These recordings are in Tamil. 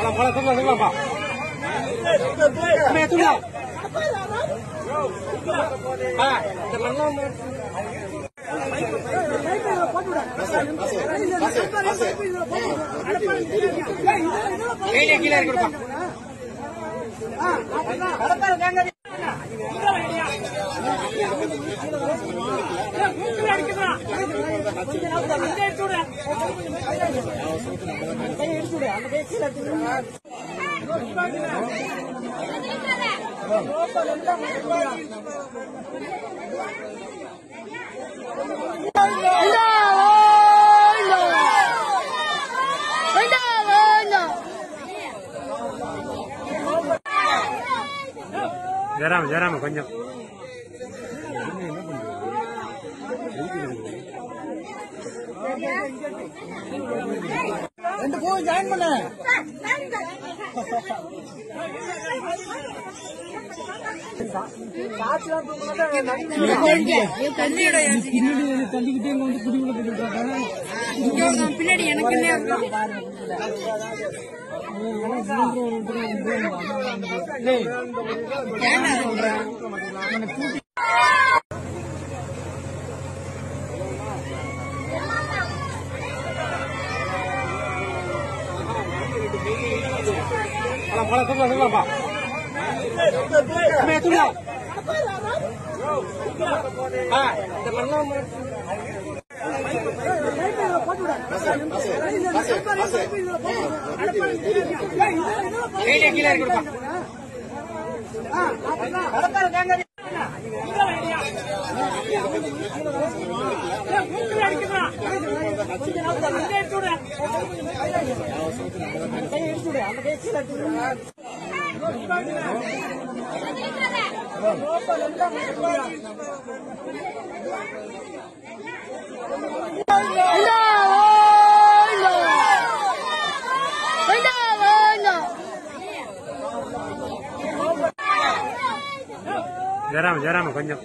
போல சொல்லலாம் சொல்லலாம்ப்பா அம்மா, சொல்லலாம் ஆ, இந்த மண்ணம் கீழே கீழே இருக்கணும்ப்பா ஜெராம ஜெராம கொஞ்சம் ரெண்டு போய் ஜாயின் பண்ண பின்னாடி வந்து தள்ளிக்கிட்டே இங்க வந்து குடிக்குள்ள போயிட்டு பின்னாடி எனக்கு போல சொல்லலாம் சொல்லலாம்ப்பா அம்மா, சொல்லலாம் ஆ, இந்த மண்ணம் கீழே கீழே இருக்கணும்ப்பா ஜெராம ஜெராம கொஞ்சம்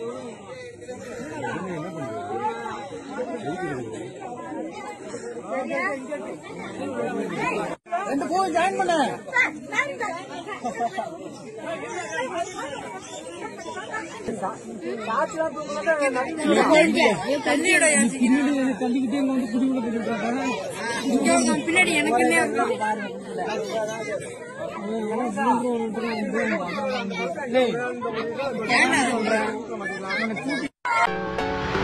ரெண்டு போய் ஜாயின் பண்ண பின்னாடி வந்து தள்ளிக்கிட்டே இங்க வந்து குடிக்குள்ள போயிட்டு பின்னாடி எனக்கு சொல்றேன்